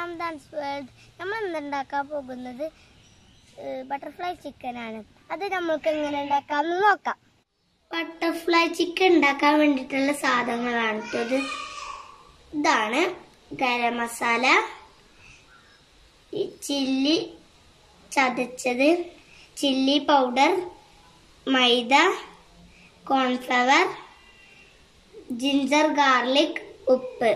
റംദാൻസ് world നമ്മൾ ഇന്ന് ഉണ്ടാക്കാൻ പോകുന്നത് ബട്ടർഫ്ലൈ ചിക്കൻ ആണ് അത് നമ്മൾക്ക് എങ്ങനെ ഉണ്ടാക്കാമെന്ന് നോക്കാം ബട്ടർഫ്ലൈ ചിക്കൻ ഉണ്ടാക്കാൻ വേണ്ടിയിട്ടുള്ള സാധനങ്ങളാണ് ട്ടോ ഇത് ഇതാണ് ഗരം മസാല ഈ ചില്ലി ചതച്ചത് chilli powder maida cornflour ginger garlic ഉപ്പ്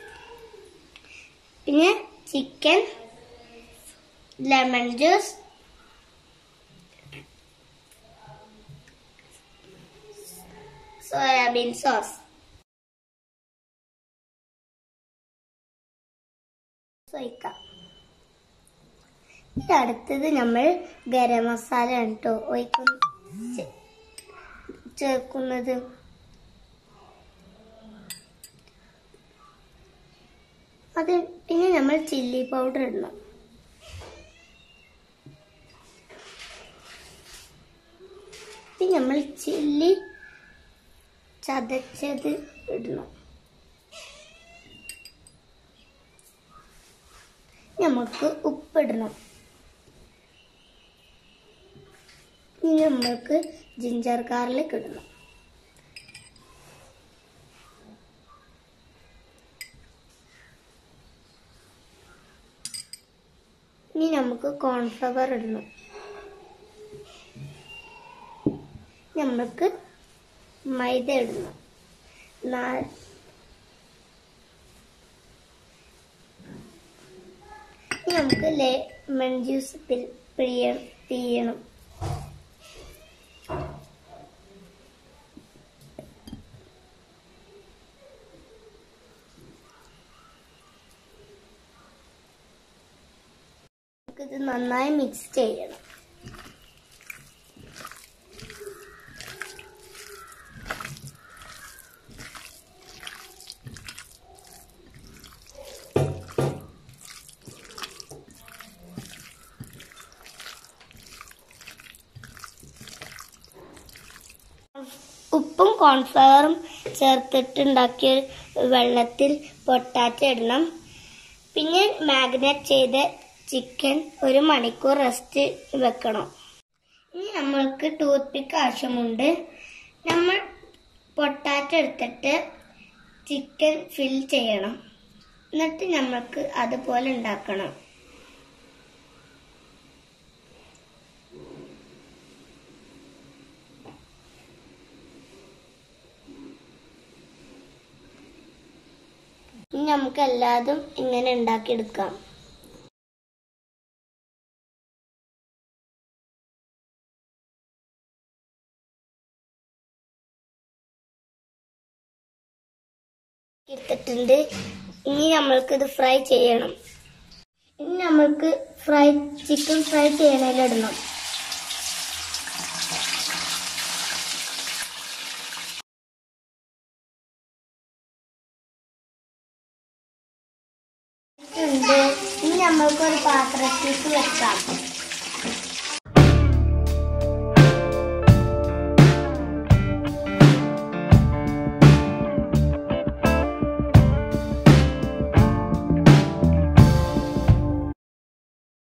പിന്നെ chicken lemon juice soyabean sauce ഒഴിക്കാം ഇനി അടുത്തത് നമ്മൾ ഗരം മസാല ആണ് കേട്ടോ ഒഴിക്കുന്ന ചേ- ചേർക്കുന്നത് അത് പിന്നെ നമ്മൾ ചില്ലി പൗഡർ ഇടണം പിന്നെ നമ്മൾ ചില്ലി ചതച്ചത് ഇടണം നമുക്ക് ഉപ്പിടണം ഇനി നമ്മൾക്ക് ജിഞ്ചർ ഗാർലിക് ഇടണം ഇനി നമുക്ക് കോൺഫ്ലവർ ഇടണം നമുക്ക് മൈദ ഇടണം നാ- ഇനി നമുക്ക് ലെമൺ ജ്യൂസ് പിൽ- പിഴിയ- പിഴിയണം നമുക്കിത് നന്നായി മിക്സ് ചെയ്യണം ഉപ്പും കോൺഫ്ലവറും ചേർത്തിട്ടുണ്ടാക്കിയ വെള്ളത്തിൽ പൊട്ടാറ്റോ ഇടണം പിന്നെ മാഗ്നേറ്റ് ചെയ്ത ചിക്കൻ ഒരു മണിക്കൂർ റെസ്റ്റ് വെക്കണം ഇനി നമ്മൾക്ക് ടൂത്ത് പിക്ക് ആവശ്യമുണ്ട് നമ്മൾ പൊട്ടാറ്റോ എടുത്തിട്ട് ചിക്കൻ ഫിൽ ചെയ്യണം എന്നിട്ട് നമ്മൾക്ക് അതുപോലെ ഉണ്ടാക്കണം ഇനി നമുക്ക് എല്ലാതും ഇങ്ങനെ ഉണ്ടാക്കിയെടുക്കാം എടുത്തിട്ടുണ്ട് ഇനി നമ്മൾക്ക് ഇത് ഫ്രൈ ചെയ്യണം ഇനി നമ്മൾക്ക് ഫ്രൈ ചിക്കൻ ഫ്രൈ ചെയ്യണതിലിടണം ഉണ്ട് ഇനി നമ്മൾക്ക് ഒരു പാത്രത്തിലേക്ക് വെക്കാം